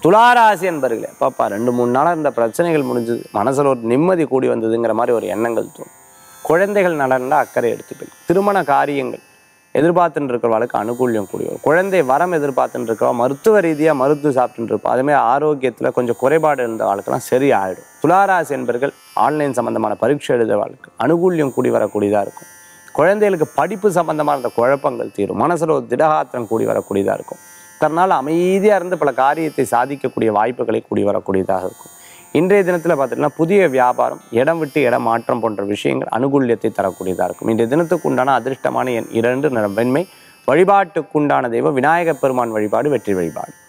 துளாராசி என்பர்களே பாப்பா ரெண்டு மூணு நாளாக இருந்த பிரச்சனைகள் முடிஞ்சது மனசில் ஒரு நிம்மதி கூடி வந்ததுங்கிற மாதிரி ஒரு எண்ணங்கள் தோணும் குழந்தைகள் நலன்ல அக்கறை எடுத்துக்கள் திருமண காரியங்கள் எதிர்பார்த்துட்டு இருக்கிறவளுக்கு அனுகூல்யம் கூடி வரும் குழந்தை வரம் எதிர்பார்த்துட்டு இருக்கிறவா மருத்துவ ரீதியாக மருத்துவ சாப்பிட்டுட்டு இருப்பா அதுமாதிரி ஆரோக்கியத்தில் கொஞ்சம் குறைபாடு இருந்த வாழ்க்கெல்லாம் சரி ஆயிடும் துளாராசி என்பர்கள் ஆன்லைன் சம்பந்தமான பரீட்சை எழுத வாழ்க்கை அனுகூல்யம் கூடி வரக்கூடியதாக இருக்கும் குழந்தைகளுக்கு படிப்பு சம்பந்தமான அந்த குழப்பங்கள் தீரும் மனசுல ஒரு திடகாத்திரம் கூடி வரக்கூடியதாக இருக்கும் தன்னால் அமைதியாக இருந்து பல காரியத்தை சாதிக்கக்கூடிய வாய்ப்புகளை கூடி வரக்கூடியதாக இருக்கும் இன்றைய தினத்தில் பார்த்துட்டீங்கன்னா புதிய வியாபாரம் இடம் விட்டு இடம் மாற்றம் போன்ற விஷயங்கள் அனுகூல்யத்தை தரக்கூடியதாக இருக்கும் இன்றைய தினத்துக்கு உண்டான அதிர்ஷ்டமான எண் இரண்டு நிறம் வெண்மை வழிபாட்டுக்குண்டான தெய்வம் விநாயகப் பெருமான் வழிபாடு வெற்றி வழிபாடு